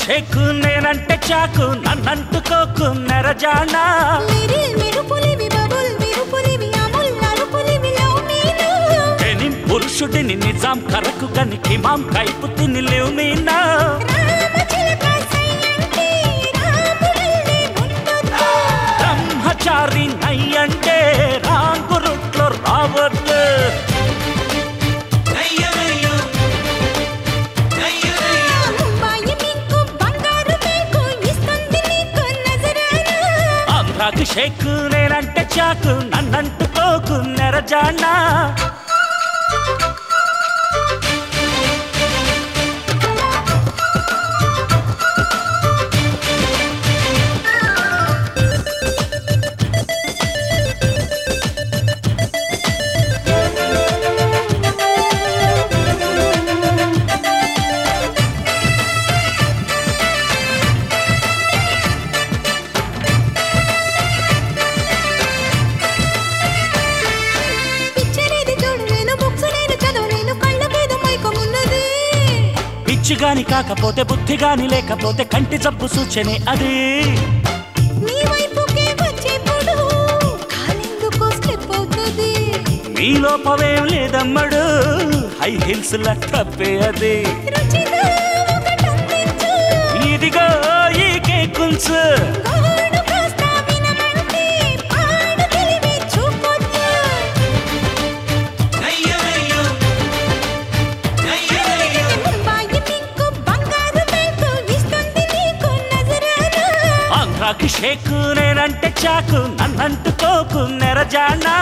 షేకు నేనంటే చాకు నన్నంటుకోకు నెరజానా లిరిల్ మెరుపులివి బబుల్ విరుపులివి అముల్ నలుపులివి లవ్ మీను ఎనిం పురుషుడిని నిజాం కరకు గని కిమాం కైపు తిని లేవు మీనా రామచిలక సయ్యంటే రాముడల్లే ముందొద్దు బ్రహ్మచారి నయ్యంటే రాంగురుట్లో రావద్దు ముంబాయి మీకు బంగారు మీకు ఇస్తుంది నీకు నజరానా ఆంధ్రాకి షేకు నేనంటే చాకు నన్నంటుకోకు నెరజానా పిచ్చనేది చూడు నేను బుక్స్ నేను చదువు నేను కళ్ళ మీద మైకమున్నది పిచ్చి గాని కాకపోతే బుద్ధి గాని లేకపోతే కంటి జబ్బు సూచనే అది నీ వైపుకే వచ్చేప్పుడు కాలెందుకో స్లిప్ అవుతుంది మీ లోపమేం లేదమ్మడు హై హిల్స్ తప్పే అది రుచిగా ఒకటందించు ఇదిగో ఈ కేకుంచు గోడు కాస్త వినమంటే పాడు తెలివి చూపొద్దు ముంబాయి మీకు బంగారు మీకు ఇస్తుంది నీకు నజరానా ఆంధ్రాకి షేకు నేనంటే చాకు నన్నంటుకోకు నెరజానా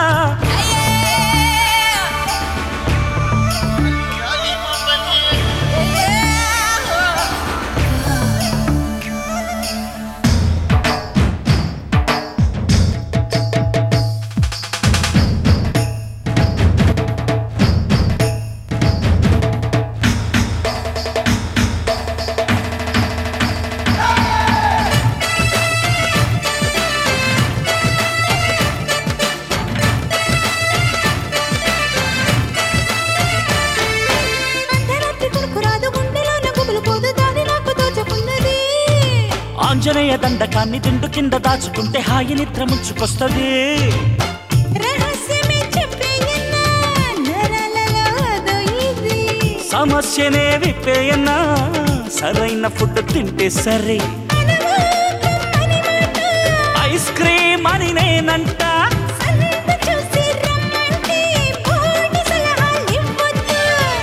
అర్ధరాత్రి కొనుక్కు రాదు గుండెలోన గుబులు పోదు దారి నాకు దోచుకున్నది ఆంజనేయ దండకాన్ని దిండు కింద దాచుకుంటే హాయి నిద్ర ముంచుకొస్తుంది రహస్యమే చెప్పేయన్నా నరలలో అదో ఇది సమస్యనే విప్పేయన్నా సరైన ఫుడ్ తింటే సరే అనువాదం అని మాట ఐస్ క్రీమ్ అని నేనంట సంత చూసి రమ్మంటే బోడి సలహాలు ఇవ్వొద్దు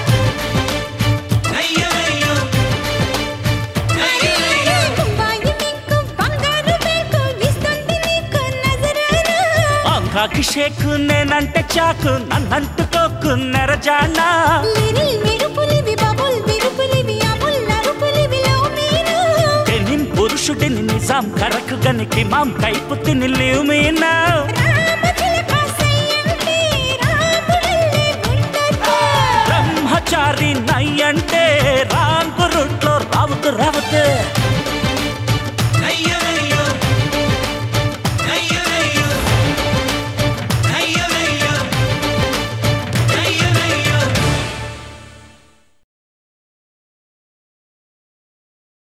ముంబాయి మీకు బంగారు మీకు ఇస్తుంది నీకు నజరానా ఆంధ్రాకి షేకు నేనంటే చాకు నన్నంటుకోకు నెరజానా లిరిల్ మెరుపులివి బబుల్ విరుపులివి అముల్ నరుపులివి లవ్ మీను ఎనిం పురుషుడిని నిజాం కరకు గనికి మాం కైపు తిని లేవు మీనా రామచిలక సయ్యంటే రాముడల్లే ముందొద్దు బ్రహ్మచారి నయ్యంటే